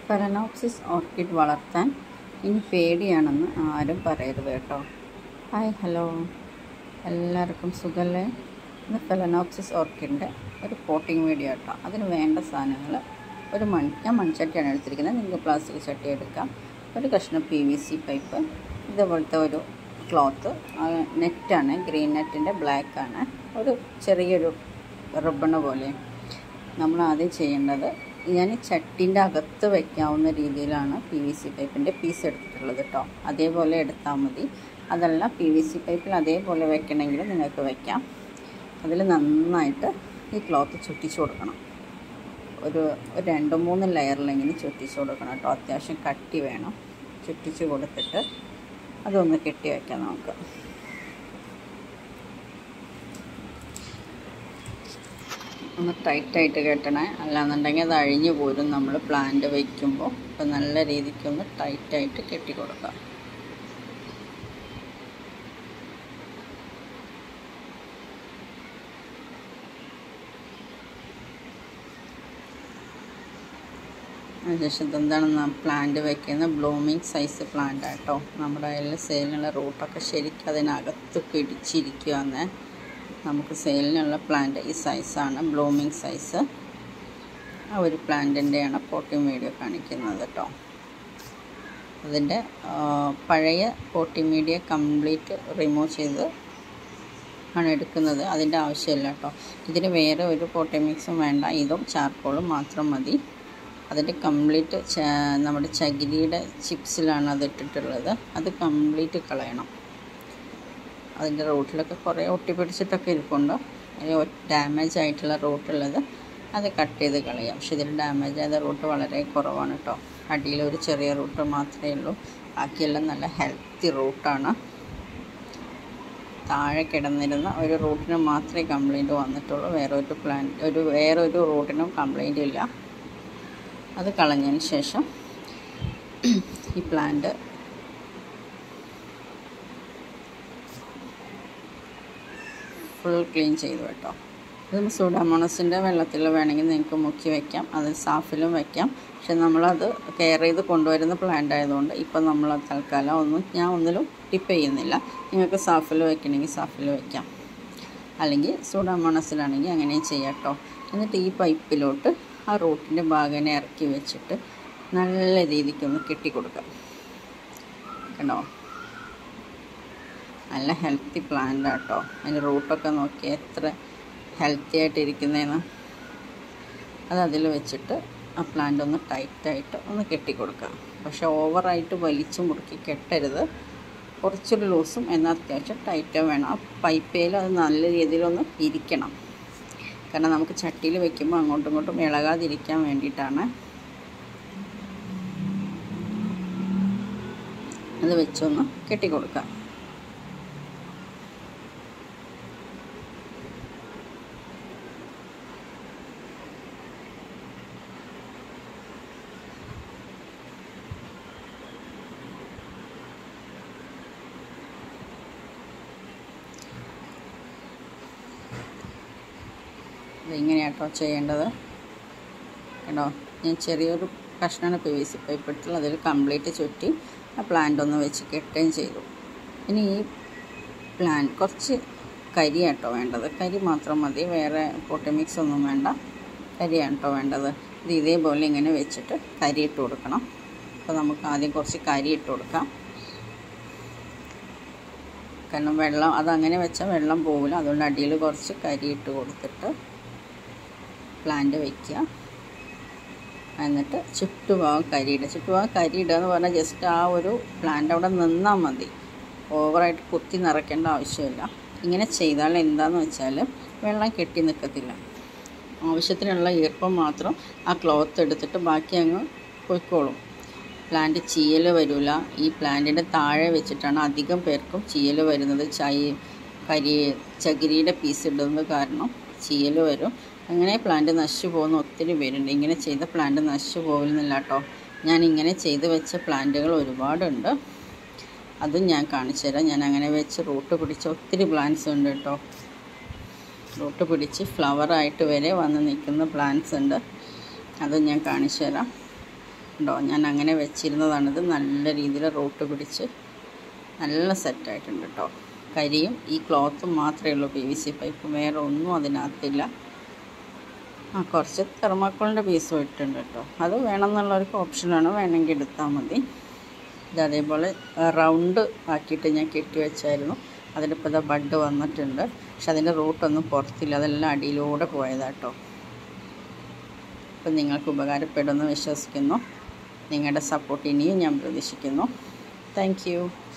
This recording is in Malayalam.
ഫലനോപ്സിസ് ഓർക്കിഡ് വളർത്താൻ ഇനി പേടിയാണെന്ന് ആരും പറയരുത് കേട്ടോ ഹായ് ഹലോ എല്ലാവർക്കും സുഖല്ലേ ഇന്ന് ഫെലനോപ്സിസ് ഓർക്കിഡിൻ്റെ ഒരു പോട്ടിംഗ് വീഡിയോ കേട്ടോ അതിന് വേണ്ട സാധനങ്ങൾ ഒരു മൺ ഞാൻ മൺചട്ടിയാണ് എടുത്തിരിക്കുന്നത് നിങ്ങൾക്ക് പ്ലാസ്റ്റിക് ചട്ടി എടുക്കാം ഒരു കഷ്ണം പി വി സി പൈപ്പ് ഇതേപോലത്തെ ഒരു ക്ലോത്ത് നെറ്റാണ് ഗ്രീൻ നെറ്റിൻ്റെ ബ്ലാക്കാണ് ഒരു ചെറിയൊരു റിബണ് പോലെ നമ്മൾ ആദ്യം ചെയ്യേണ്ടത് ഞാൻ ചട്ടിൻ്റെ അകത്ത് വയ്ക്കാവുന്ന രീതിയിലാണ് പി വി സി പൈപ്പിൻ്റെ പീസ് എടുത്തിട്ടുള്ളത് കേട്ടോ അതേപോലെ എടുത്താൽ മതി അതല്ല പി വി സി പൈപ്പിൽ അതേപോലെ വെക്കണമെങ്കിൽ നിങ്ങൾക്ക് വയ്ക്കാം അതിൽ നന്നായിട്ട് ഈ ക്ലോത്ത് ചുറ്റിച്ച് കൊടുക്കണം ഒരു ഒരു രണ്ട് മൂന്ന് ലെയറിലെങ്കിലും ചുറ്റിച്ച് കൊടുക്കണം കേട്ടോ അത്യാവശ്യം കട്ടി വേണം ചുറ്റിച്ച് കൊടുത്തിട്ട് അതൊന്ന് കെട്ടി വയ്ക്കാം നമുക്ക് ഒന്ന് ടൈറ്റായിട്ട് കെട്ടണേ അല്ലാന്നുണ്ടെങ്കിൽ അത് അഴിഞ്ഞു പോരും നമ്മൾ പ്ലാന്റ് വയ്ക്കുമ്പോൾ അപ്പം നല്ല രീതിക്കൊന്ന് ടൈറ്റായിട്ട് കെട്ടി കൊടുക്കാം അതിനുശേഷം ഇതെന്താണ് പ്ലാന്റ് വയ്ക്കുന്ന ബ്ലൂമിങ് സൈസ് പ്ലാന്റ് ആട്ടോ നമ്മുടെ കയ്യിൽ സെയിലിനുള്ള റൂട്ടൊക്കെ ശരിക്കും അതിനകത്ത് പിടിച്ചിരിക്കുകയെന്ന് നമുക്ക് സെയിലിനുള്ള പ്ലാന്റ് ഈ സൈസാണ് ബ്ലൂമിങ് സൈസ് ആ ഒരു പ്ലാന്റിൻ്റെയാണ് പോട്ടിംഗ് വീഡിയോ കാണിക്കുന്നത് കേട്ടോ അതിൻ്റെ പഴയ പോട്ടിംഗ് മീഡിയ കംപ്ലീറ്റ് റിമൂവ് ചെയ്ത് ആണ് എടുക്കുന്നത് അതിൻ്റെ ആവശ്യമില്ല കേട്ടോ ഇതിന് വേറെ ഒരു പോട്ടിംഗ് മിക്സും വേണ്ട ഇതും ചാർക്കോളും മാത്രം മതി അതിൻ്റെ കംപ്ലീറ്റ് നമ്മുടെ ചകിരിയുടെ ചിപ്സിലാണ് അത് ഇട്ടിട്ടുള്ളത് അത് കംപ്ലീറ്റ് കളയണം അതിൻ്റെ റൂട്ടിലൊക്കെ കുറേ ഒട്ടിപ്പിടിച്ചിട്ടൊക്കെ ഇരിപ്പുണ്ട് അതിൽ ഡാമേജ് ആയിട്ടുള്ള റൂട്ടുള്ളത് അത് കട്ട് ചെയ്ത് കളയാം പക്ഷെ ഇതിൽ ഡാമേജ് ആയ റൂട്ട് വളരെ കുറവാണ് കേട്ടോ അടിയിൽ ഒരു ചെറിയ റൂട്ട് മാത്രമേ ഉള്ളൂ ബാക്കിയെല്ലാം നല്ല ഹെൽത്തി റൂട്ടാണ് താഴെ കിടന്നിരുന്ന ഒരു റൂട്ടിന് മാത്രമേ കംപ്ലൈൻറ്റ് വന്നിട്ടുള്ളൂ വേറെ ഒരു പ്ലാൻ ഒരു വേറെ ഒരു റൂട്ടിനും കംപ്ലൈൻറ്റ് ഇല്ല അത് കളഞ്ഞതിന് ശേഷം ഈ പ്ലാന്റ് ഫുൾ ക്ലീൻ ചെയ്തു കേട്ടോ ഇത് സൂഡാമോണസിൻ്റെ വെള്ളത്തിൽ വേണമെങ്കിൽ നിങ്ങൾക്ക് മുക്കി വയ്ക്കാം അത് സാഫിലും വയ്ക്കാം പക്ഷെ നമ്മളത് കെയർ ചെയ്ത് കൊണ്ടുവരുന്ന പ്ലാന്റ് ആയതുകൊണ്ട് ഇപ്പം നമ്മൾ തൽക്കാലം ഒന്നും ഞാൻ ഒന്നിലും ടിപ്പ് ചെയ്യുന്നില്ല നിങ്ങൾക്ക് സാഫിൽ വയ്ക്കണമെങ്കിൽ സാഫിൽ വയ്ക്കാം അല്ലെങ്കിൽ സൂഡാമോണസിലാണെങ്കിൽ അങ്ങനെയും ചെയ്യാം കേട്ടോ എന്നിട്ട് ഈ പൈപ്പിലോട്ട് ആ റൂട്ടിൻ്റെ ഭാഗനെ ഇറക്കി വെച്ചിട്ട് നല്ല രീതിക്കൊന്ന് കെട്ടിക്കൊടുക്കാം കണ്ടോ നല്ല ഹെൽത്തി പ്ലാന്റ് ആട്ടോ അതിൻ്റെ റൂട്ടൊക്കെ നോക്കി എത്ര ഹെൽത്തി ആയിട്ട് ഇരിക്കുന്നതെന്ന് അത് അതിൽ വെച്ചിട്ട് ആ പ്ലാന്റ് ഒന്ന് ടൈറ്റായിട്ട് ഒന്ന് കെട്ടിക്കൊടുക്കാം പക്ഷെ ഓവറായിട്ട് വലിച്ചു മുറുക്കി കെട്ടരുത് കുറച്ചൊരു ലൂസും എന്നാൽ അത്യാവശ്യം ടൈറ്റ് വേണം ആ പൈപ്പയിൽ അത് നല്ല രീതിയിലൊന്ന് ഇരിക്കണം കാരണം നമുക്ക് ചട്ടിയിൽ വെക്കുമ്പോൾ അങ്ങോട്ടും ഇങ്ങോട്ടും ഇളകാതിരിക്കാൻ വേണ്ടിയിട്ടാണ് അത് വെച്ചൊന്ന് കെട്ടിക്കൊടുക്കാം ഇതിങ്ങനെയാട്ടോ ചെയ്യേണ്ടത് കേട്ടോ ഞാൻ ചെറിയൊരു കഷ്ണമാണ് പി വി സി പൈപ്പ് എടുത്തുള്ള അതിൽ കംപ്ലീറ്റ് ചുറ്റി ആ പ്ലാന്റ് ഒന്ന് വെച്ച് കെട്ടുകയും ചെയ്തു ഇനി ഈ പ്ലാൻ കുറച്ച് കരി കേട്ടോ വേണ്ടത് കരി മാത്രം മതി വേറെ പൊട്ടിമിക്സ് ഒന്നും വേണ്ട കരിയാണ് കേട്ടോ വേണ്ടത് ഇത് ഇതേപോലെ ഇങ്ങനെ വെച്ചിട്ട് കരി ഇട്ട് കൊടുക്കണം അപ്പോൾ നമുക്ക് ആദ്യം കുറച്ച് കരി ഇട്ട് കൊടുക്കാം കാരണം വെള്ളം അതങ്ങനെ വെച്ചാൽ വെള്ളം പോകില്ല അതുകൊണ്ട് അടിയിൽ കുറച്ച് കരി ഇട്ട് കൊടുത്തിട്ട് പ്ലാന്റ് വയ്ക്കുക എന്നിട്ട് ചുറ്റുഭാഗം കരിയിടുക ചുറ്റുഭാഗം കരിയിടുക എന്ന് പറഞ്ഞാൽ ജസ്റ്റ് ആ ഒരു പ്ലാന്റ് അവിടെ നിന്നാൽ മതി ഓവറായിട്ട് കുത്തി നിറയ്ക്കേണ്ട ആവശ്യമില്ല ഇങ്ങനെ ചെയ്താൽ എന്താണെന്ന് വെച്ചാൽ വെള്ളം കെട്ടി നിൽക്കത്തില്ല ആവശ്യത്തിനുള്ള ഈർപ്പം മാത്രം ആ ക്ലോത്ത് എടുത്തിട്ട് ബാക്കി അങ്ങ് പൊയ്ക്കോളും പ്ലാന്റ് ചീയൽ വരില്ല ഈ പ്ലാന്റിൻ്റെ താഴെ വെച്ചിട്ടാണ് അധികം പേർക്കും ചീയൽ വരുന്നത് ചൈ കരി ചകിരിയുടെ പീസ് ഇടുന്നത് കാരണം ചീയൽ വരും അങ്ങനെ പ്ലാന്റ് നശിച്ചു പോകുന്ന ഒത്തിരി പേരുണ്ട് ഇങ്ങനെ ചെയ്ത പ്ലാന്റ് നശിച്ചു പോകുന്നില്ല കേട്ടോ ഞാൻ ഇങ്ങനെ ചെയ്ത് വെച്ച പ്ലാന്റുകൾ ഒരുപാടുണ്ട് അതും ഞാൻ കാണിച്ചു തരാം ഞാൻ അങ്ങനെ വെച്ച് റൂട്ട് പിടിച്ച ഒത്തിരി പ്ലാന്റ്സ് ഉണ്ട് കേട്ടോ റൂട്ട് പിടിച്ച് ഫ്ലവറായിട്ട് വരെ വന്ന് നിൽക്കുന്ന പ്ലാന്റ്സ് ഉണ്ട് അതും ഞാൻ കാണിച്ചു തരാം ഉണ്ടോ ഞാൻ അങ്ങനെ വെച്ചിരുന്നതാണിത് നല്ല രീതിയിൽ റൂട്ട് പിടിച്ച് നല്ല സെറ്റായിട്ടുണ്ട് കേട്ടോ കരിയും ഈ ക്ലോത്തും മാത്രമേ ഉള്ളൂ പി വി സി പൈപ്പ് വേറെ ഒന്നും അതിനകത്തില്ല ആ കുറച്ച് തെർമാക്കോളിൻ്റെ പീസും ഇട്ടുണ്ട് കേട്ടോ അത് വേണമെന്നുള്ളവർക്ക് ഓപ്ഷനാണ് വേണമെങ്കിൽ എടുത്താൽ മതി ഇത് അതേപോലെ റൗണ്ട് ആക്കിയിട്ട് ഞാൻ കെട്ടി വെച്ചായിരുന്നു അതിലിപ്പോൾ ഇതാ ബഡ് വന്നിട്ടുണ്ട് പക്ഷെ അതിൻ്റെ റൂട്ടൊന്നും പുറത്തില്ല അതെല്ലാം അടിയിലൂടെ പോയതാട്ടോ അപ്പം നിങ്ങൾക്ക് ഉപകാരപ്പെടുമെന്ന് വിശ്വസിക്കുന്നു നിങ്ങളുടെ സപ്പോർട്ട് ഇനിയും ഞാൻ പ്രതീക്ഷിക്കുന്നു താങ്ക്